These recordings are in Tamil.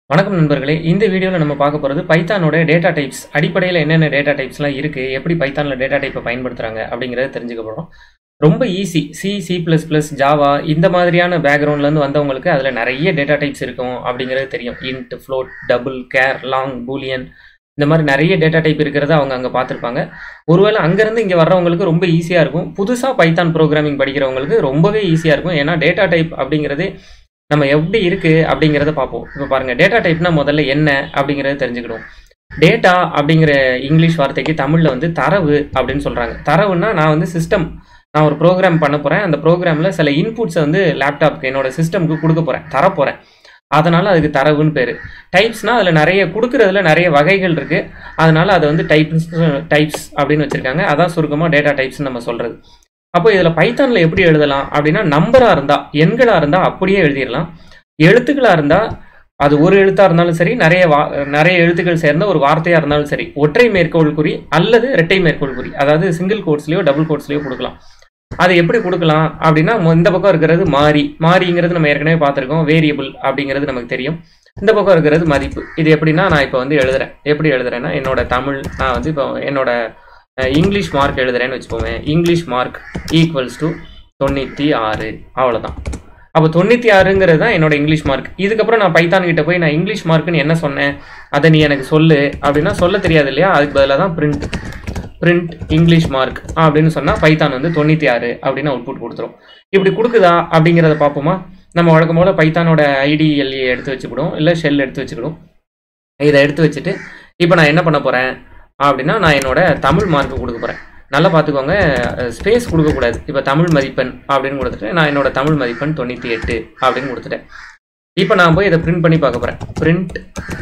வணக்கம் நண்பர்களே இந்த வீடியோவில் நம்ம பார்க்க போகிறது பைத்தானோட டேட்டா டைப்ஸ் அடிப்படையில் என்னென்ன டேட்டா டைப்ஸ்லாம் இருக்குது எப்படி பைத்தானில் டேட்டா டைப்பை பயன்படுத்துகிறாங்க அப்படிங்கிறத தெரிஞ்சுக்க போகிறோம் ரொம்ப easy C C plus plus Java இந்த மாதிரியான பேக்ரவுண்ட்லேருந்து வந்தவங்களுக்கு அதில் நிறைய டேட்டா டைப்ஸ் இருக்கும் அப்படிங்கிறது தெரியும் int float double char long boolean இந்த மாதிரி நிறைய டேட்டா டைப் இருக்கிறத அவங்க அங்கே பார்த்துருப்பாங்க ஒருவேளை அங்கேருந்து இங்கே வர்றவங்களுக்கு ரொம்ப ஈஸியாக இருக்கும் புதுசாக பைத்தான் ப்ரோக்ராமிங் படிக்கிறவங்களுக்கு ரொம்பவே ஈஸியாக இருக்கும் ஏன்னா டேட்டா டைப் அப்படிங்கிறது நம்ம எப்படி இருக்குது அப்படிங்கிறத பார்ப்போம் இப்போ பாருங்கள் டேட்டா டைப்னா முதல்ல என்ன அப்படிங்கிறத தெரிஞ்சுக்கணும் டேட்டா அப்படிங்கிற இங்கிலீஷ் வார்த்தைக்கு தமிழில் வந்து தரவு அப்படின்னு சொல்கிறாங்க தரவுன்னா நான் வந்து சிஸ்டம் நான் ஒரு ப்ரோக்ராம் பண்ண போகிறேன் அந்த ப்ரோக்ராமில் சில இன்புட்ஸை வந்து லேப்டாப்க்கு என்னோட சிஸ்டம்க்கு கொடுக்க போகிறேன் தரப்போகிறேன் அதனால் அதுக்கு தரவுன்னு பேர் டைப்ஸ்னால் அதில் நிறைய கொடுக்குறதுல நிறைய வகைகள் இருக்குது அதனால் அதை வந்து டைப்ஸ் டைப்ஸ் அப்படின்னு வச்சுருக்காங்க அதான் சுருக்கமாக டேட்டா டைப்ஸ்னு நம்ம சொல்கிறது அப்போ இதில் பைத்தானில் எப்படி எழுதலாம் அப்படின்னா நம்பராக இருந்தால் எண்களாக இருந்தால் அப்படியே எழுதிடலாம் எழுத்துக்களாக இருந்தால் அது ஒரு எழுத்தாக இருந்தாலும் சரி நிறைய வா நிறைய எழுத்துக்கள் சேர்ந்த ஒரு வார்த்தையாக இருந்தாலும் சரி ஒற்றை மேற்கோள் குறி அல்லது இரட்டை மேற்கோள் குறி அதாவது சிங்கிள் கோட்ஸ்லையோ டபுள் கோட்ஸ்லையோ கொடுக்கலாம் அது எப்படி கொடுக்கலாம் அப்படின்னா இந்த பக்கம் இருக்கிறது மாறி மாறிங்கிறது நம்ம ஏற்கனவே பார்த்துருக்கோம் வேரியபிள் அப்படிங்கிறது நமக்கு தெரியும் இந்த பக்கம் இருக்கிறது மதிப்பு இது எப்படின்னா நான் இப்போ வந்து எழுதுறேன் எப்படி எழுதுறேன்னா என்னோட தமிழ் நான் வந்து இப்போ என்னோட இங்கிலீஷ் மார்க் எழுதுறேன்னு வச்சுக்கோங்க இங்கிலீஷ் மார்க் ஈக்குவல்ஸ் டு தொண்ணூற்றி ஆறு அவ்வளோதான் அப்போ தொண்ணூற்றி ஆறுங்கிறது தான் என்னோட இங்கிலீஷ் மார்க் இதுக்கப்புறம் நான் பைத்தான் கிட்ட போய் நான் இங்கிலீஷ் மார்க்குன்னு என்ன சொன்னேன் அதை நீ எனக்கு சொல்லு அப்படின்னா சொல்ல தெரியாது இல்லையா அதுக்கு பதிலாக தான் பிரிண்ட் பிரிண்ட் இங்கிலீஷ் மார்க் அப்படின்னு சொன்னால் பைத்தான் வந்து தொண்ணூற்றி ஆறு அப்படின்னு அவுட்புட் கொடுத்துரும் இப்படி கொடுக்குதா அப்படிங்கிறத பார்ப்போமா நம்ம வழக்கம் போல் பைத்தானோட ஐடிஎல்ஏ எடுத்து வச்சுக்கிடும் இல்லை ஷெல் எடுத்து வச்சுக்கிடும் இதை எடுத்து வச்சுட்டு இப்போ நான் என்ன பண்ண போகிறேன் அப்படின்னா நான் என்னோட தமிழ் மார்க் கொடுக்க போகிறேன் நல்லா பார்த்துக்கோங்க ஸ்பேஸ் கொடுக்கக்கூடாது இப்போ தமிழ் மதிப்பெண் அப்படின்னு கொடுத்துட்டு நான் என்னோட தமிழ் மதிப்பெண் தொண்ணூற்றி எட்டு அப்படின்னு கொடுத்துட்டேன் இப்போ நான் போய் இதை பிரிண்ட் பண்ணி பார்க்க போகிறேன் பிரிண்ட்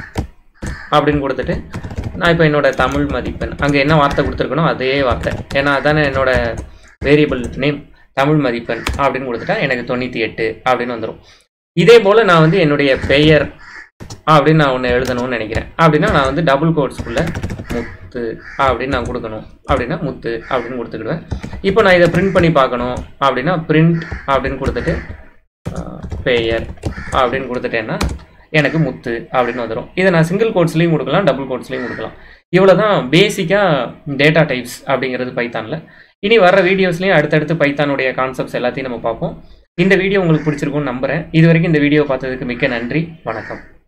அப்படின்னு கொடுத்துட்டு நான் இப்போ என்னோட தமிழ் மதிப்பெண் அங்கே என்ன வார்த்தை கொடுத்துருக்கணும் அதே வார்த்தை ஏன்னா அதானே என்னோட வேரியபிள் நேம் தமிழ் மதிப்பெண் அப்படின்னு கொடுத்துட்டா எனக்கு தொண்ணூற்றி எட்டு அப்படின்னு வந்துடும் இதே போல் நான் வந்து என்னுடைய பெயர் அப்படின்னு நான் ஒன்று எழுதணும்னு நினைக்கிறேன் அப்படின்னா நான் வந்து டபுள் கோட்ஸ்குள்ளே முத்து அப்படின்னு நான் கொடுக்கணும் அப்படின்னா முத்து அப்படின்னு கொடுத்துக்கிடுவேன் இப்போ நான் இதை பிரிண்ட் பண்ணி பார்க்கணும் அப்படின்னா பிரிண்ட் அப்படின்னு கொடுத்துட்டு பெயர் அப்படின்னு கொடுத்துட்டேன்னா எனக்கு முத்து அப்படின்னு வந்துடும் இதை நான் சிங்கிள் கோட்ஸ்லேயும் கொடுக்கலாம் டபுள் கோட்ஸ்லேயும் கொடுக்கலாம் இவ்வளோ தான் பேசிக்காக டேட்டா டைப்ஸ் அப்படிங்கிறது பைத்தானில் இனி வர வீடியோஸ்லேயும் அடுத்தடுத்து பைத்தானுடைய கான்செப்ட்ஸ் எல்லாத்தையும் நம்ம பார்ப்போம் இந்த வீடியோ உங்களுக்கு பிடிச்சிருக்கும்னு நம்புகிறேன் இது வரைக்கும் இந்த வீடியோ பார்த்ததுக்கு மிக்க நன்றி வணக்கம்